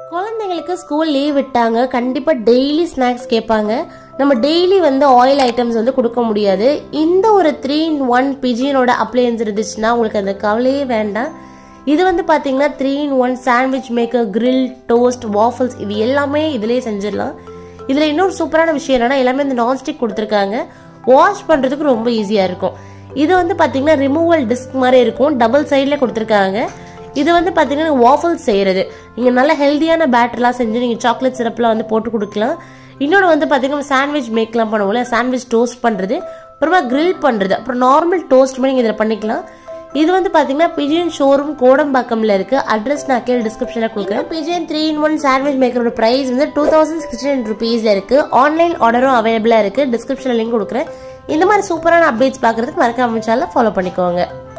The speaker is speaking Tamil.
குழந்தைங்களுக்கு ஸ்கூல் லீவ் விட்டாங்க கண்டிப்பா டெய்லி ஸ்நாக்ஸ் கேட்பாங்க நம்ம டெய்லி வந்து ஆயில் ஐட்டம்ஸ் வந்து கொடுக்க முடியாது இந்த ஒரு த்ரீ இன் ஒன் பிஜியனோட அப்ளையன்ஸ் இருந்துச்சுன்னா உங்களுக்கு அந்த கவலையே வேண்டாம் இது வந்து பாத்தீங்கன்னா three in one sandwich maker grill toast waffles இது எல்லாமே இதுலயே செஞ்சிடலாம் இதுல இன்னொரு சூப்பரான விஷயம் என்னன்னா எல்லாமே இந்த நான்ஸ்டிக் கொடுத்துருக்காங்க வாஷ் பண்றதுக்கு ரொம்ப ஈஸியா இருக்கும் இது வந்து பாத்தீங்கன்னா ரிமூவல் டிஸ்க் மாதிரி இருக்கும் டபுள் சைடில் கொடுத்துருக்காங்க இது வந்து பார்த்தீங்கன்னா வாஃபல்ஸ் செய்கிறது நீங்கள் நல்ல ஹெல்த்தியான பேட்டர்லாம் செஞ்சு நீங்கள் சாக்லேட் சிரப்லாம் வந்து போட்டு கொடுக்கலாம் இன்னொன்று வந்து பார்த்தீங்கன்னா சாண்ட்விச் மேக்லாம் பண்ணுவோம்ல சாண்ட்விச் டோஸ்ட் பண்ணுறது அப்புறமா grill பண்ணுறது அப்புறம் நார்மல் டோஸ்ட் மாதிரி நீங்கள் இதில் பண்ணிக்கலாம் இது வந்து பார்த்தீங்கன்னா பிஜியன் ஷோரூம் கோடம்பாக்கம்ல இருக்கு அட்ரஸ் நான் கீழே டிஸ்கிரிப்ஷனில் கொடுக்குறேன் Pigeon three in one sandwich மேக்கரோட ப்ரைஸ் வந்து டூ தௌசண்ட் சிக்ஸ்டீன் ருபீஸ்ல இருக்கு ஆன்லைன் ஆர்டரும் அவைலபிளாக இருக்கு டிஸ்கிரிப்ஷனில் லிங்க் கொடுக்குறேன் இந்த மாதிரி சூப்பரான அப்டேட்ஸ் பார்க்கறதுக்கு மறக்காம சேனலை ஃபாலோ பண்ணிக்கோங்க